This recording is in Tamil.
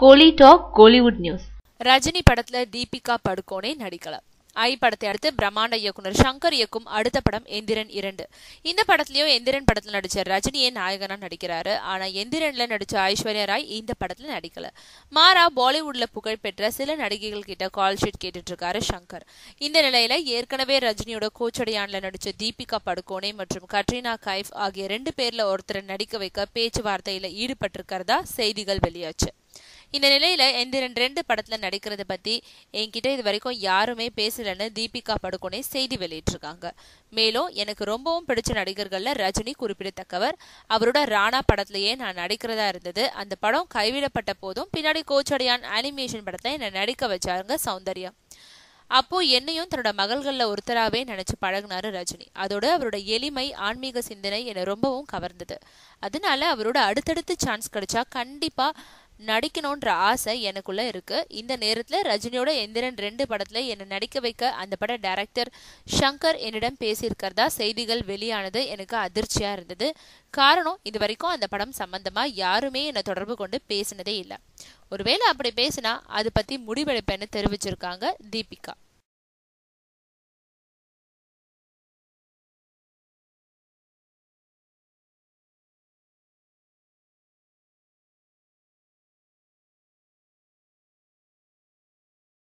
கோலி டாக் கோலிவுட் நியூஸ் ரஜினி படத்துல தீபிகா படுகோனே நடிக்கல ஐ படத்தை அடுத்து பிரம்மாண்ட இயக்குனர் சங்கர் இயக்கும் அடுத்த படம் எந்திரன் இரண்டு இந்த படத்துலயும் எந்திரன் படத்துல நடிச்ச ரஜினியே நாயகனா நடிக்கிறாரு ஆனா எந்திரன்ல நடிச்ச ஐஸ்வர்யா ராய் இந்த படத்துல நடிக்கல மாறா பாலிவுட்ல புகழ்பெற்ற சில நடிகைகள் கிட்ட கால் ஷீட் கேட்டுட்டு இருக்காரு சங்கர் இந்த நிலையில ஏற்கனவே ரஜினியோட கோச்சடையான்ல நடிச்ச தீபிகா படுகோனே மற்றும் கட்ரினா கைஃப் ஆகிய ரெண்டு பேர்ல ஒருத்தரை நடிக்க வைக்க பேச்சுவார்த்தையில ஈடுபட்டிருக்கிறதா செய்திகள் வெளியாச்சு இந்த நிலையில எந்திரன் ரெண்டு படத்துல நடிக்கிறத பத்தி என்கிட்ட இது வரைக்கும் யாருமே பேசலன்னு தீபிகா படுகோனே செய்தி வெளியிட்டிருக்காங்க மேலும் எனக்கு ரொம்பவும் பிடிச்ச நடிகர்கள்ல ரஜினி குறிப்பிடத்தக்கவர் அவரோட ராணா படத்திலேயே நான் நடிக்கிறதா இருந்தது அந்த படம் கைவிடப்பட்ட போதும் பின்னாடி கோச்சடையான் அனிமேஷன் படத்துல என்னை நடிக்க வச்சாருங்க சௌந்தர்யா அப்போ என்னையும் தன்னோட மகள்கள்ல ஒருத்தராவே நினைச்சு பழகுனாரு ரஜினி அதோட அவரோட எளிமை ஆன்மீக சிந்தனை என்னை ரொம்பவும் கவர்ந்தது அதனால அவரோட அடுத்தடுத்து சான்ஸ் கிடைச்சா கண்டிப்பா நடிக்கணுன்ற ஆசை எனக்குள்ள இருக்கு இந்த நேரத்துல ரஜினியோட எந்திரன் ரெண்டு படத்துல என்னை நடிக்க வைக்க அந்த பட டைரக்டர் சங்கர் என்னிடம் பேசியிருக்கிறதா செய்திகள் வெளியானது எனக்கு அதிர்ச்சியா இருந்தது காரணம் இது வரைக்கும் அந்த படம் சம்பந்தமா யாருமே என்னை தொடர்பு கொண்டு பேசினதே இல்லை ஒருவேளை அப்படி பேசினா அதை பத்தி முடிவெடுப்பேன்னு தெரிவிச்சிருக்காங்க தீபிகா